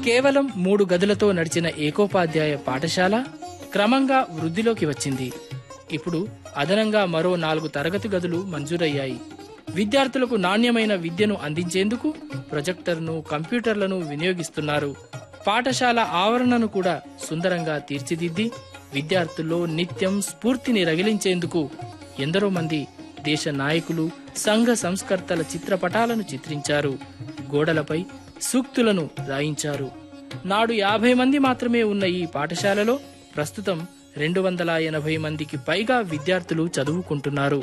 కేవలం మూడు గదులతో నడిచిన ఏకోపాధ్యాయ పాఠశాల క్రమంగా వృద్ధిలోకి వచ్చింది ఇప్పుడు అదనంగా మరో నాలుగు తరగతి గదులు మంజూరయ్యాయి విద్యార్థులకు నాణ్యమైన విద్యను అందించేందుకు ప్రొజెక్టర్ను కంప్యూటర్లను వినియోగిస్తున్నారు పాఠశాల ఆవరణను కూడా సుందరంగా తీర్చిదిద్ది విద్యార్థుల్లో నిత్యం స్ఫూర్తిని రగిలించేందుకు ఎందరో మంది దేశ నాయకులు సంఘ సంస్కర్తల చిత్రపటాలను చిత్రించారు గోడలపై సూక్తులను రాయించారు నాడు యాభై మంది మాత్రమే ఉన్న ఈ పాఠశాలలో ప్రస్తుతం రెండు వందల ఎనభై మందికి పైగా విద్యార్థులు చదువుకుంటున్నారు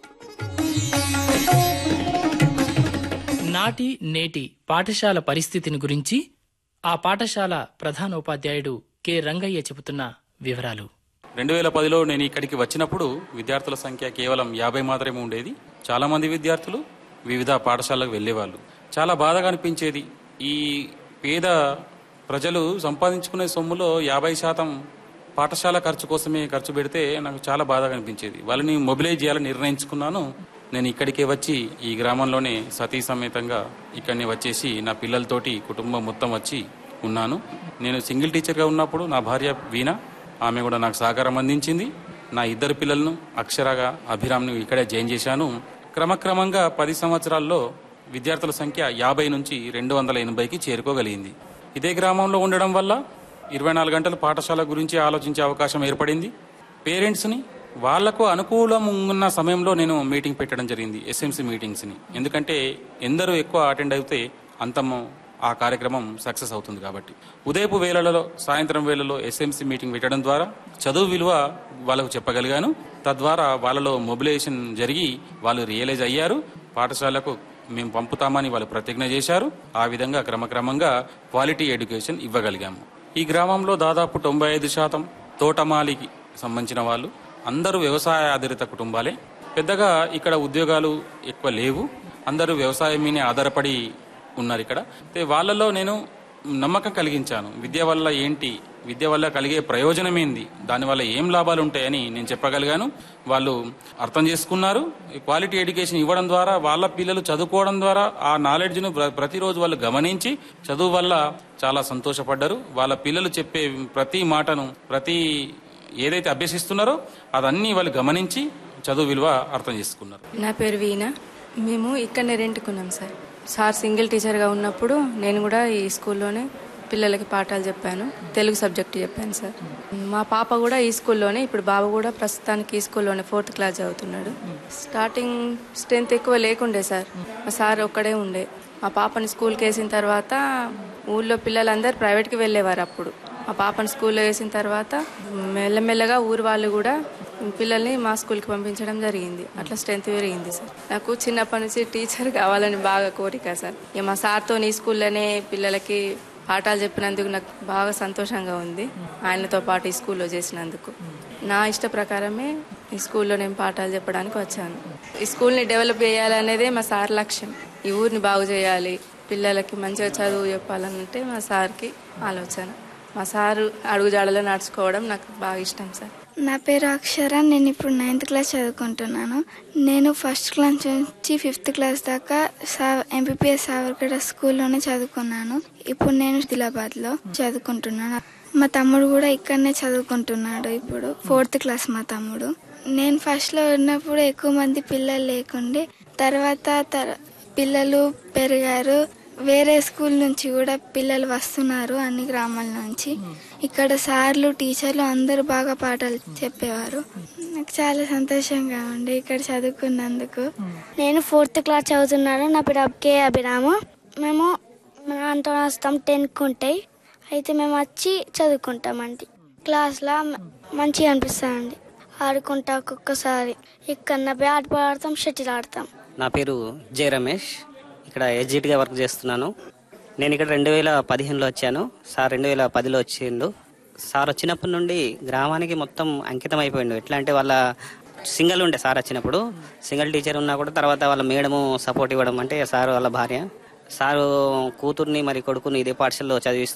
నాటి నేటి పాఠశాల పరిస్థితిని గురించి ఆ పాఠశాల ప్రధానోపాధ్యాయుడు కె రంగయ్య చెబుతున్న వివరాలు రెండు వేల పదిలో నేను ఇక్కడికి వచ్చినప్పుడు విద్యార్థుల సంఖ్య కేవలం యాభై మాత్రమే ఉండేది చాలా మంది విద్యార్థులు వివిధ పాఠశాలకు వెళ్ళేవాళ్ళు చాలా బాధగా అనిపించేది ఈ పేద ప్రజలు సంపాదించుకునే సొమ్ములో యాభై శాతం పాఠశాల ఖర్చు కోసమే ఖర్చు పెడితే నాకు చాలా బాధగా అనిపించేది వాళ్ళని మొబిలైజ్ చేయాలని నిర్ణయించుకున్నాను నేను ఇక్కడికే వచ్చి ఈ గ్రామంలోనే సతీ సమేతంగా ఇక్కడనే వచ్చేసి నా పిల్లలతోటి కుటుంబం మొత్తం వచ్చి ఉన్నాను నేను సింగిల్ టీచర్గా ఉన్నప్పుడు నా భార్య వీణ ఆమె కూడా నాకు సహకారం అందించింది నా ఇద్దరు పిల్లలను అక్షరగా అభిరామ్ను ఇక్కడే జాయిన్ చేశాను క్రమక్రమంగా పది సంవత్సరాల్లో విద్యార్థుల సంఖ్య యాభై నుంచి రెండు వందల ఎనభైకి చేరుకోగలిగింది ఇదే గ్రామంలో ఉండడం వల్ల ఇరవై నాలుగు గంటలు పాఠశాల గురించి ఆలోచించే అవకాశం ఏర్పడింది పేరెంట్స్ని వాళ్లకు అనుకూలం ఉన్న సమయంలో నేను మీటింగ్ పెట్టడం జరిగింది ఎస్ఎంసీ మీటింగ్స్ని ఎందుకంటే ఎందరూ ఎక్కువ అటెండ్ అయితే అంతము ఆ కార్యక్రమం సక్సెస్ అవుతుంది కాబట్టి ఉదయపు వేళలలో సాయంత్రం వేళలో ఎస్ఎంసీ మీటింగ్ పెట్టడం ద్వారా చదువు విలువ వాళ్ళకు చెప్పగలిగాను తద్వారా వాళ్ళలో మొబిలైజేషన్ జరిగి వాళ్ళు రియలైజ్ అయ్యారు పాఠశాలకు మేము పంపుతామని వాళ్ళు ప్రతిజ్ఞ చేశారు ఆ విధంగా క్రమక్రమంగా క్వాలిటీ ఎడ్యుకేషన్ ఇవ్వగలిగాము ఈ గ్రామంలో దాదాపు తొంభై ఐదు శాతం తోటమాలికి సంబంధించిన వాళ్ళు అందరూ వ్యవసాయ ఆధారిత కుటుంబాలే పెద్దగా ఇక్కడ ఉద్యోగాలు ఎక్కువ లేవు అందరూ వ్యవసాయం మీదే ఆధారపడి ఉన్నారు ఇక్కడ అయితే వాళ్ళలో నేను నమ్మకం కలిగించాను విద్య వల్ల ఏంటి విద్య వల్ల కలిగే ప్రయోజనం ఏంది దానివల్ల ఏం లాభాలు ఉంటాయని నేను చెప్పగలిగాను వాళ్ళు అర్థం చేసుకున్నారు ఈ క్వాలిటీ ఎడ్యుకేషన్ ఇవ్వడం ద్వారా వాళ్ళ పిల్లలు చదువుకోవడం ద్వారా ఆ నాలెడ్జ్ను ప్ర- ప్రతిరోజు వాళ్ళు గమనించి చదువు వల్ల చాలా సంతోషపడ్డారు వాళ్ళ పిల్లలు చెప్పే ప్రతి మాటను ప్రతి ఏదైతే అభ్యసిస్తున్నారో అదన్నీ వాళ్ళు గమనించి చదువు విలువ అర్థం చేసుకున్నారు నా పేరు వీణ మేము ఇక్కడనే రెంట్కున్నాం సార్ సార్ సింగిల్ టీచర్గా ఉన్నప్పుడు నేను కూడా ఈ స్కూల్లోనే పిల్లలకి పాఠాలు చెప్పాను తెలుగు సబ్జెక్ట్ చెప్పాను సార్ మా పాప కూడా ఈ స్కూల్లోనే ఇప్పుడు బాబు కూడా ప్రస్తుతానికి ఈ స్కూల్లోనే ఫోర్త్ క్లాస్ చదువుతున్నాడు స్టార్టింగ్ స్ట్రెంత్ ఎక్కువ లేకుండే సార్ మా సార్ ఒక్కడే ఉండే మా పాపని స్కూల్కి వేసిన తర్వాత ఊళ్ళో పిల్లలందరూ ప్రైవేట్కి వెళ్ళేవారు అప్పుడు మా పాపని స్కూల్లో వేసిన తర్వాత మెల్లమెల్లగా ఊరు వాళ్ళు కూడా పిల్లల్ని మా స్కూల్కి పంపించడం జరిగింది అట్లా స్ట్రెంత్ పెరిగింది సార్ నాకు చిన్నప్పటి నుంచి టీచర్ కావాలని బాగా కోరిక సార్ ఇక మా సార్తో ఈ స్కూల్లోనే పిల్లలకి పాఠాలు చెప్పినందుకు నాకు బాగా సంతోషంగా ఉంది ఆయనతో పాటు ఈ స్కూల్లో చేసినందుకు నా ఇష్ట ప్రకారమే ఈ స్కూల్లో నేను పాఠాలు చెప్పడానికి వచ్చాను ఈ స్కూల్ని డెవలప్ చేయాలనేదే మా సార్ లక్ష్యం ఈ ఊరిని బాగు చేయాలి పిల్లలకి మంచిగా చదువు చెప్పాలనంటే మా సార్కి ఆలోచన మా సారు అడుగుజాడలో నడుచుకోవడం నాకు బాగా ఇష్టం సార్ నా పేరు అక్షర నేను ఇప్పుడు నైన్త్ క్లాస్ చదువుకుంటున్నాను నేను ఫస్ట్ క్లాస్ నుంచి ఫిఫ్త్ క్లాస్ దాకా సా ఎంపీపీఎస్ సావర్గడ స్కూల్లోనే చదువుకున్నాను ఇప్పుడు నేను దిలాబాద్లో చదువుకుంటున్నాను మా తమ్ముడు కూడా ఇక్కడనే చదువుకుంటున్నాడు ఇప్పుడు ఫోర్త్ క్లాస్ మా తమ్ముడు నేను ఫస్ట్లో ఉన్నప్పుడు ఎక్కువ మంది పిల్లలు లేకుండే తర్వాత తర- పిల్లలు పెరిగారు వేరే స్కూల్ నుంచి కూడా పిల్లలు వస్తున్నారు అన్ని గ్రామాల నుంచి ఇక్కడ సార్లు టీచర్లు అందరూ బాగా పాఠాలు చెప్పేవారు నాకు చాలా సంతోషంగా ఉండే ఇక్కడ చదువుకున్నందుకు నేను ఫోర్త్ క్లాస్ చదువుతున్నాను నా పేరు కే అభిరాము మేము మా నాన్నతో వస్తాం టెన్త్కి ఉంటాయి అయితే మేము వచ్చి చదువుకుంటామండి క్లాస్లో మంచిగా అనిపిస్తామండి ఆడుకుంటా ఒక్కొక్కసారి ఇక్కడ బ్యాట్ ఆడతాం షటిల్ ఆడతాం నా పేరు జే రమేష్ ఇక్కడ ఎగ్జిట్గా వర్క్ చేస్తున్నాను నేను ఇక్కడ రెండు వేల పదిహేనులో వచ్చాను సార్ రెండు వేల పదిలో వచ్చిండు సార్ వచ్చినప్పటి నుండి గ్రామానికి మొత్తం అంకితం అయిపోయిండు ఎట్లా అంటే వాళ్ళ సింగిల్ ఉండే సార్ వచ్చినప్పుడు సింగిల్ టీచర్ ఉన్నా కూడా తర్వాత వాళ్ళ మేడము సపోర్ట్ ఇవ్వడం అంటే సార్ వాళ్ళ భార్య సారు కూతుర్ని మరి కొడుకుని ఇదే పాఠశాలలో చదివిస్తూ